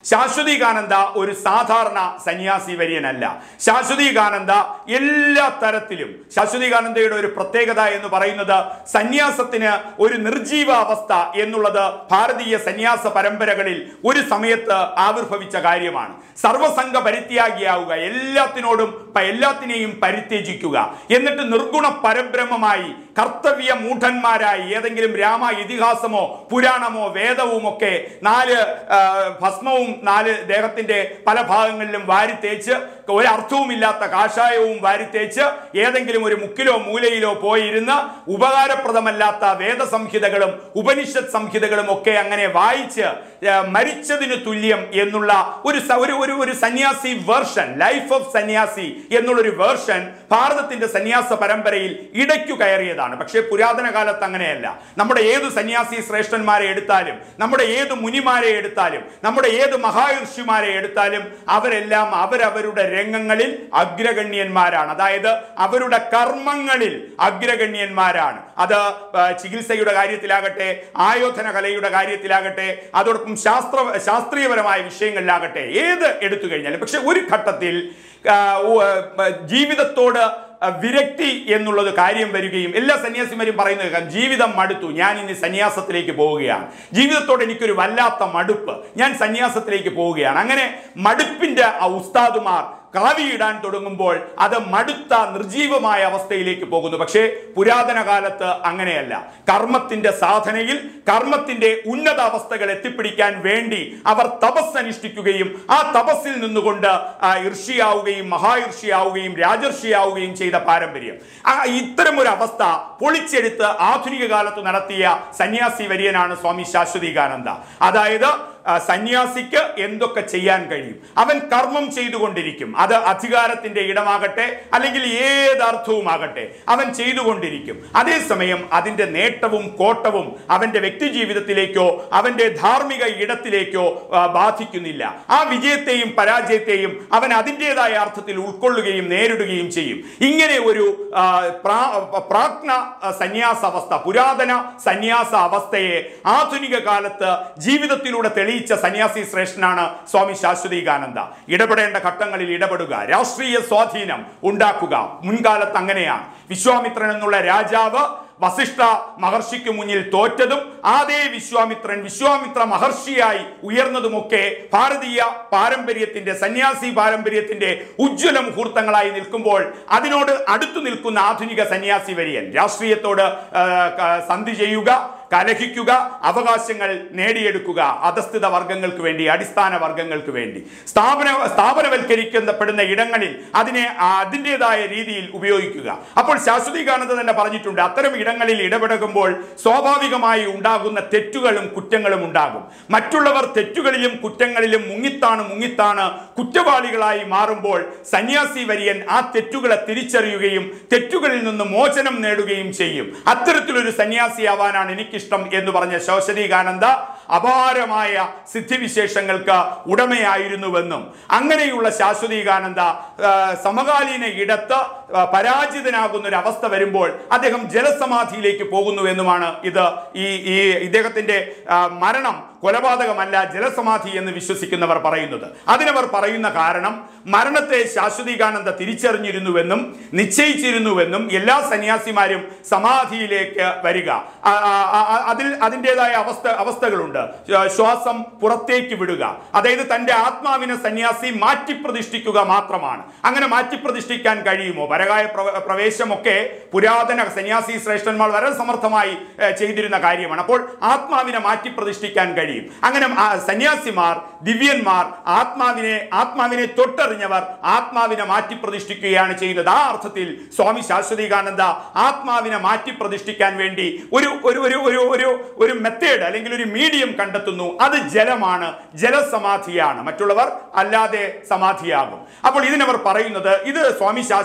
ശാശ്വതീകാനന്ദ ഒരു സാധാരണ സന്യാസി വര്യനല്ല ശാശ്വതീകാനന്ദ എല്ലാ തരത്തിലും ശാശ്വതീകാനന്ദയുടെ ഒരു പ്രത്യേകത എന്ന് പറയുന്നത് സന്യാസത്തിന് ഒരു നിർജീവ അവസ്ഥ എന്നുള്ളത് ഭാരതീയ സന്യാസ പരമ്പരകളിൽ ഒരു സമയത്ത് ആവിർഭവിച്ച കാര്യമാണ് സർവസംഘ പരിത്യാഗിയാവുക എല്ലാത്തിനോടും പ- എല്ലാത്തിനെയും പരിത്യജിക്കുക എന്നിട്ട് നിർഗുണ പരബ്രഹ്മമായി കർത്തവ്യ മൂഢന്മാരായി ഏതെങ്കിലും രാമ ഇതിഹാസമോ പുരാണമോ വേദവും ഒക്കെ നാല് ആ, ഭസ്മവും നാല് ദേഹത്തിന്റെ പല ഭാഗങ്ങളിലും വാരിത്തേച്ച് ഒരർത്ഥവുമില്ലാത്ത കാഷായവും വാരിത്തേച്ച് ഏതെങ്കിലും ഒരു മുക്കിലോ മൂലയിലോ പോയിരുന്ന് ഉപകാരപ്രദമല്ലാത്ത വേദസംഹിതകളും ഉപനിഷത്ത് സംഹിതകളും ഒക്കെ അങ്ങനെ വായിച്ച് ആ, മരിച്ചതിന് തുല്യം എന്നുള്ള ഒരു സ- ഒരു ഒരു ഒരു സന്യാസി വേർഷൻ ലൈഫ് ഓഫ് സന്യാസി എന്നുള്ളൊരു വേർഷൻ ഭാരതത്തിന്റെ സന്യാസ പരമ്പരയിൽ ഇടയ്ക്കു കയറിയതാണ് പക്ഷേ പുരാതന കാലത്ത് അങ്ങനെയല്ല നമ്മുടെ ഏത് സന്യാസി ശ്രേഷ്ഠന്മാരെ എടുത്താലും നമ്മുടെ ഏത് മുനിമാരെ എടുത്താലും നമ്മുടെ ഏത് മഹാഋഷിമാരെ എടുത്താലും അവരെല്ലാം അവരവരുടെ രംഗങ്ങളിൽ അഗ്രഗണ്യന്മാരാണ് അതായത് അവരുടെ കർമ്മങ്ങളിൽ അഗ്രഗണ്യന്മാരാണ് അത് ആ, ചികിത്സയുടെ കാര്യത്തിലാകട്ടെ ആയോധന കലയുടെ കാര്യത്തിലാകട്ടെ അതോടൊപ്പം ശാസ്ത്ര ശാസ്ത്രീയപരമായ വിഷയങ്ങളിലാകട്ടെ ഏത് എടുത്തു കഴിഞ്ഞാലും പക്ഷെ ഒരു ഘട്ടത്തിൽ ആ, ഉ- ആ, ജീവിതത്തോട് ആ, വിരക്തി എന്നുള്ളത് കാര്യം വരികയും എല്ലാ സന്യാസിമാരും പറയുന്നത് കേൾക്കാം ജീവിതം മടുത്തു ഞാൻ ഇനി സന്യാസത്തിലേക്ക് പോവുകയാണ് ജീവിതത്തോട് എനിക്കൊരു വല്ലാത്ത മടുപ്പ് ഞാൻ സന്യാസത്തിലേക്ക് പോവുകയാണ് അങ്ങനെ മടുപ്പിന്റെ ആ ഉസ്താദുമാർ കാവിയിടാൻ തുടങ്ങുമ്പോൾ അത് മടുത്ത നിർജീവമായ അവസ്ഥയിലേക്ക് പോകുന്നു പക്ഷേ പുരാതന കാലത്ത് അങ്ങനെയല്ല കർമ്മത്തിന്റെ സാധനയിൽ കർമ്മത്തിന്റെ ഉന്നത അവസ്ഥകൾ എത്തിപ്പിടിക്കാൻ വേണ്ടി അവർ തപസ് അനുഷ്ഠിക്കുകയും ആ തപസ്സിൽ നിന്നുകൊണ്ട് ആ, ഋഷിയാവുകയും മഹാഋഷിയാവുകയും രാജർഷിയാവുകയും ചെയ്ത പാരമ്പര്യം ആ ഇത്തരം ഒരു അവസ്ഥ പൊളിച്ചെടുത്ത് ആധുനിക കാലത്ത് നടത്തിയ സന്യാസി വര്യനാണ് സ്വാമി ശാശ്വതീകാനന്ദ അതായത് ആ, സന്യാസിക്ക് എന്തൊക്കെ ചെയ്യാൻ കഴിയും അവൻ കർമ്മം ചെയ്തുകൊണ്ടിരിക്കും അത് അധികാരത്തിന്റെ ഇടമാകട്ടെ അല്ലെങ്കിൽ ഏത് അർത്ഥവുമാകട്ടെ അവൻ ചെയ്തുകൊണ്ടിരിക്കും അതേസമയം അതിന്റെ നേട്ടവും കോട്ടവും അവന്റെ വ്യക്തി ജീവിതത്തിലേക്കോ അവന്റെ ധാർമ്മിക ഇടത്തിലേക്കോ ആ, ബാധിക്കുന്നില്ല ആ വിജയത്തെയും പരാജയത്തെയും അവൻ അതിൻ്റെതായ അർത്ഥത്തിൽ ഉൾക്കൊള്ളുകയും നേരിടുകയും ചെയ്യും ഇങ്ങനെ ഒരു ആ, പ്രാ- പ്രാജ്ഞ സന്യാസ അവസ്ഥ പുരാതന സന്യാസ അവസ്ഥയെ ആധുനിക കാലത്ത് ജീവിതത്തിലൂടെ തെളിയിച്ച സന്യാസി ശ്രേഷ്ഠനാണ് സ്വാമി ശാശ്വതീകാനന്ദ ഇടപെടേണ്ട ഘട്ടങ്ങളിൽ ഇടപെടുക രാഷ്ട്രീയ സ്വാധീനം ഉണ്ടാക്കുക മുൻകാലത്ത് അങ്ങനെയാണ് വിശ്വാമിത്രൻ എന്നുള്ള രാജാവ് വസിഷ്ഠ മഹർഷിക്ക് മുന്നിൽ തോറ്റതും അതേ വിശ്വാമിത്രൻ വിശ്വാമിത്ര മഹർഷിയായി ഉയർന്നതുമൊക്കെ ഭാരതീയ പാരമ്പര്യത്തിന്റെ സന്യാസി പാരമ്പര്യത്തിന്റെ ഉജ്ജ്വല മുഹൂർത്തങ്ങളായി നിൽക്കുമ്പോൾ അതിനോട് അടുത്തു നിൽക്കുന്ന ആധുനിക സന്യാസി വര്യൻ രാഷ്ട്രീയത്തോട് ആ, ക- സന്ധി ചെയ്യുക കലഹിക്കുക അവകാശങ്ങൾ നേടിയെടുക്കുക അധസ്ഥിത വർഗങ്ങൾക്ക് വേണ്ടി അടിസ്ഥാന വർഗങ്ങൾക്ക് വേണ്ടി സ്ഥാപന സ്ഥാപനവൽക്കരിക്കപ്പെടുന്ന ഇടങ്ങളിൽ അതിനെ ആ, അതിൻ്റെതായ രീതിയിൽ ഉപയോഗിക്കുക അപ്പോൾ ശാശ്വതീകാനന്ദ തന്നെ പറഞ്ഞിട്ടുണ്ട് അത്തരം ഇടങ്ങളിൽ ഇടപെടുമ്പോൾ സ്വാഭാവികമായി ഉണ്ടാകുന്ന തെറ്റുകളും കുറ്റങ്ങളും ഉണ്ടാകും മറ്റുള്ളവർ തെറ്റുകളിലും കുറ്റങ്ങളിലും മുങ്ങിത്താണ് മുങ്ങിത്താണ് കുറ്റവാളികളായി മാറുമ്പോൾ സന്യാസി വര്യൻ ആ തെറ്റുകളെ തിരിച്ചറിയുകയും തെറ്റുകളിൽ നിന്ന് മോചനം നേടുകയും ചെയ്യും അത്തരത്തിലൊരു സന്യാസിയാവാനാണ് എനിക്കിഷ്ടം എന്ന് പറഞ്ഞ ശോശനീകാനന്ദ അപാരമായ സിദ്ധിവിശേഷങ്ങൾക്ക് ഉടമയായിരുന്നുവെന്നും അങ്ങനെയുള്ള ശാശ്വതീകാനന്ദ ആ, സമകാലീന ഇടത്ത് ആ, പരാജിതനാകുന്ന ഒരു അവസ്ഥ വരുമ്പോൾ അദ്ദേഹം ജലസമാധിയിലേക്ക് പോകുന്നുവെന്നുമാണ് ഇത് ഈ ഈ ഇദ്ദേഹത്തിന്റെ ആ, മരണം കൊലപാതകമല്ല ജലസമാധി എന്ന് വിശ്വസിക്കുന്നവർ പറയുന്നത് അതിനവർ പറയുന്ന കാരണം മരണത്തെ ശാശ്വതീകാനന്ദ തിരിച്ചറിഞ്ഞിരുന്നുവെന്നും നിശ്ചയിച്ചിരുന്നുവെന്നും എല്ലാ സന്യാസിമാരും സമാധിയിലേക്ക് വരിക ആ, ആ, ആ, അതിൽ അതിൻ്റെതായ അവസ്ഥ അവസ്ഥകളുണ്ട് ശ്വ- ശ്വാസം പുറത്തേക്ക് വിടുക അതായത് തന്റെ ആത്മാവിനെ സന്യാസി മാറ്റിപ്രതിഷ്ഠിക്കുക മാത്രമാണ് അങ്ങനെ മാറ്റിപ്രതിഷ്ഠിക്കാൻ കഴിയുമോ പരകായ പ്രവ- പ്രവേശമൊക്കെ പുരാതന സന്യാസി ശ്രേഷ്ഠന്മാർ വളരെ സമർത്ഥമായി ഏ, ചെയ്തിരുന്ന കാര്യമാണ് അപ്പോൾ ആത്മാവിനെ മാറ്റിപ്രതിഷ്ഠിക്കാൻ കഴിയും അങ്ങനെ ആ സന്യാസിമാർ ദിവ്യന്മാർ ആത്മാവിനെ ആത്മാവിനെ തൊട്ടറിഞ്ഞവർ ആത്മാവിനെ മാറ്റിപ്രതിഷ്ഠിക്കുകയാണ് ചെയ്യുന്നത് ആ അർത്ഥത്തിൽ സ്വാമി ശാശ്വതീകാനന്ദ ആത്മാവിനെ മാറ്റിപ്രതിഷ്ഠിക്കാൻ വേണ്ടി ഒരു ഒരു ഒരു ഒരു ഒരു ഒരു മെത്തേഡ് അല്ലെങ്കിൽ ഒരു മീഡിയം കണ്ടെത്തുന്നു അത് ജലമാണ് ജലസമാധിയാണ് മറ്റുള്ളവർ അല്ലാതെ സമാധിയാകും അപ്പോൾ ഇതിനവർ പറയുന്നത് ഇത് സ്വാമി ശാശ്വതീകാനന്ദ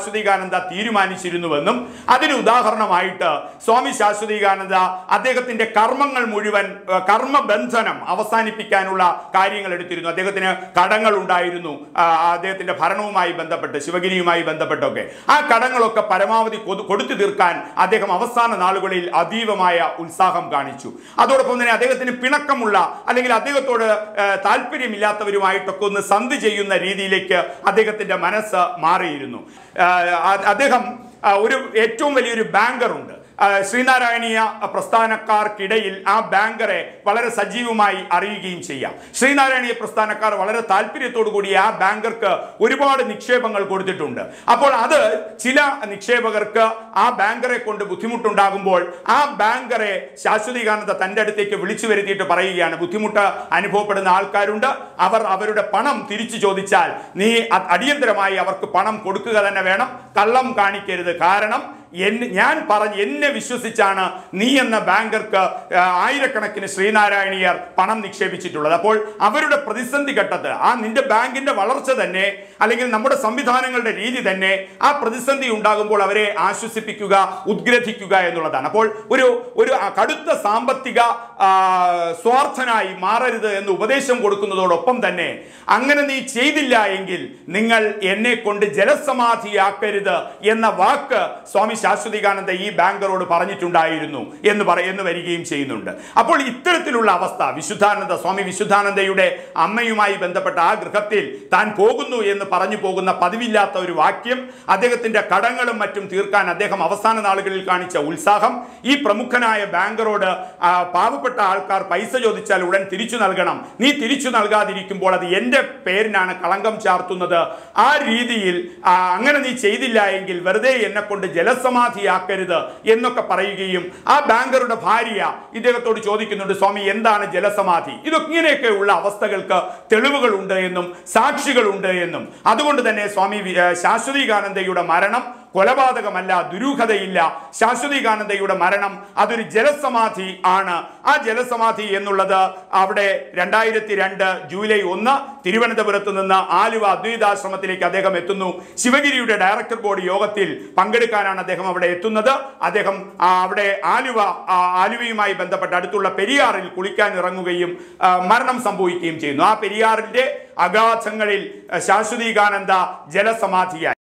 ശാശ്വതീകാനന്ദ തീരുമാനിച്ചിരുന്നുവെന്നും അതിന് ഉദാഹരണമായിട്ട് സ്വാമി ശാശ്വതീകാനന്ദ അദ്ദേഹത്തിന്റെ കർമ്മങ്ങൾ മുഴുവൻ ഏഹ്, കർമ്മബന്ധനം അവസാനിപ്പിക്കാനുള്ള കാര്യങ്ങൾ എടുത്തിരുന്നു അദ്ദേഹത്തിന് കടങ്ങൾ ഉണ്ടായിരുന്നു ആ, അദ്ദേഹത്തിന്റെ ഭരണവുമായി ബന്ധപ്പെട്ട് ശിവഗിരിയുമായി ബന്ധപ്പെട്ടൊക്കെ ആ കടങ്ങളൊക്കെ പരമാവധി കൊതു- കൊടുത്തു തീർക്കാൻ അദ്ദേഹം അവസാന നാളുകളിൽ അതീവമായ ഉത്സാഹം കാണിച്ചു അതോടൊപ്പം തന്നെ അദ്ദേഹത്തിന് പിണക്കമുള്ള അല്ലെങ്കിൽ അദ്ദേഹത്തോട് ഏഹ്, താല്പര്യമില്ലാത്തവരുമായിട്ടൊക്കെ ഒന്ന് സന്ധി ചെയ്യുന്ന രീതിയിലേക്ക് അദ്ദേഹത്തിന്റെ മനസ്സ് മാറിയിരുന്നു ഏഹ്, അ- അദ്ദേഹം ആ, ഒരു ഏറ്റവും വലിയൊരു ബാങ്കറുണ്ട് ആ, ശ്രീനാരായണീയ പ്രസ്ഥാനക്കാർക്കിടയിൽ ആ ബാങ്കറെ വളരെ സജീവമായി അറിയുകയും ചെയ്യാം ശ്രീനാരായണീയ പ്രസ്ഥാനക്കാർ വളരെ താല്പര്യത്തോടു കൂടി ആ ബാങ്കർക്ക് ഒരുപാട് നിക്ഷേപങ്ങൾ കൊടുത്തിട്ടുണ്ട് അപ്പോൾ അത് ചില നിക്ഷേപകർക്ക് ആ ബാങ്കറെ കൊണ്ട് ബുദ്ധിമുട്ടുണ്ടാകുമ്പോൾ ആ ബാങ്കറെ ശാശ്വതീകാനന്ദ തന്റെ അടുത്തേക്ക് വിളിച്ചു വരുത്തിയിട്ട് പറയുകയാണ് ബുദ്ധിമുട്ട് അനുഭവപ്പെടുന്ന ആൾക്കാരുണ്ട് അവർ അവരുടെ പണം തിരിച്ചു ചോദിച്ചാൽ നീ അ- അടിയന്തരമായി അവർക്ക് പണം കൊടുക്കുക തന്നെ വേണം കള്ളം കാണിക്കരുത് കാരണം എന്നെ ഞാൻ പറഞ്ഞ് എന്നെ വിശ്വസിച്ചാണ് നീ എന്ന ബാങ്കർക്ക് ആ, ആയിരക്കണക്കിന് ശ്രീനാരായണീയർ പണം നിക്ഷേപിച്ചിട്ടുള്ളത് അപ്പോൾ അവരുടെ പ്രതിസന്ധി ഘട്ടത്ത് ആ നിന്റെ ബാങ്കിന്റെ വളർച്ച തന്നെ അല്ലെങ്കിൽ നമ്മുടെ സംവിധാനങ്ങളുടെ രീതി തന്നെ ആ പ്രതിസന്ധി ഉണ്ടാകുമ്പോൾ അവരെ ആശ്വസിപ്പിക്കുക ഉദ്ഗ്രഥിക്കുക എന്നുള്ളതാണ് അപ്പോൾ ഒരു ഒരു ആ, കടുത്ത സാമ്പത്തിക ആ, സ്വാർത്ഥനായി മാറരുത് എന്ന് ഉപദേശം കൊടുക്കുന്നതോടൊപ്പം തന്നെ അങ്ങനെ നീ ചെയ്തില്ല എങ്കിൽ നിങ്ങൾ എന്നെ കൊണ്ട് ജലസമാധിയാക്കരുത് എന്ന വാക്ക് സ്വാമി ശാശ്വതികാനന്ദ ഈ ബാങ്കറോട് പറഞ്ഞിട്ടുണ്ടായിരുന്നു എന്ന് പറ എന്ന് വരികയും ചെയ്യുന്നുണ്ട് അപ്പോൾ ഇത്തരത്തിലുള്ള അവസ്ഥ വിശുദ്ധാനന്ദ സ്വാമി വിശുദ്ധാനന്ദയുടെ അമ്മയുമായി ബന്ധപ്പെട്ട ആ ഗൃഹത്തിൽ താൻ പോകുന്നു എന്ന് പറഞ്ഞു പോകുന്ന പതിവില്ലാത്ത ഒരു വാക്യം അദ്ദേഹത്തിന്റെ കടങ്ങളും മറ്റും തീർക്കാൻ അദ്ദേഹം അവസാന നാളുകളിൽ കാണിച്ച ഉത്സാഹം ഈ പ്രമുഖനായ ബാങ്കറോട് ആ, പാവപ്പെട്ട ആൾക്കാർ പൈസ ചോദിച്ചാൽ ഉടൻ തിരിച്ചു നൽകണം നീ തിരിച്ചു നൽകാതിരിക്കുമ്പോൾ അത് എൻ്റെ പേരിനാണ് കളങ്കം ചാർത്തുന്നത് ആ രീതിയിൽ ആ, അങ്ങനെ നീ ചെയ്തില്ല എങ്കിൽ വെറുതെ എന്നെ കൊണ്ട് ജലസമാധിയാക്കരുത് എന്നൊക്കെ പറയുകയും ആ ബാങ്കറുടെ ഭാര്യ ഇദ്ദേഹത്തോട് ചോദിക്കുന്നുണ്ട് സ്വാമി എന്താണ് ജലസമാധി ഇതൊക്കെ ഇങ്ങനെയൊക്കെയുള്ള അവസ്ഥകൾക്ക് തെളിവുകളുണ്ട് എന്നും സാക്ഷികളുണ്ട് എന്നും അതുകൊണ്ട് തന്നെ സ്വാമി വി- ഏർ ശാശ്വതീകാനന്ദയുടെ മരണം കൊലപാതകമല്ല ദുരൂഹതയില്ല ശാശ്വതീകാനന്ദയുടെ മരണം അതൊരു ജലസമാധി ആണ് ആ ജലസമാധി എന്നുള്ളത് അവിടെ രണ്ടായിരത്തി രണ്ട് ജൂലൈ ഒന്ന് തിരുവനന്തപുരത്ത് നിന്ന് ആലുവ അദ്വൈതാശ്രമത്തിലേക്ക് അദ്ദേഹം എത്തുന്നു ശിവഗിരിയുടെ ഡയറക്ടർ ബോർഡ് യോഗത്തിൽ പങ്കെടുക്കാനാണ് അദ്ദേഹം അവിടെ എത്തുന്നത് അദ്ദേഹം ആ, അവിടെ ആലുവ ആ, ആലുവയുമായി ബന്ധപ്പെട്ട് അടുത്തുള്ള പെരിയാറിൽ കുളിക്കാൻ ഇറങ്ങുകയും ആ, മരണം സംഭവിക്കുകയും ചെയ്യുന്നു ആ പെരിയാറിന്റെ അഗാധങ്ങളിൽ ആ, ശാശ്വതീകാനന്ദ ജലസമാധിയായി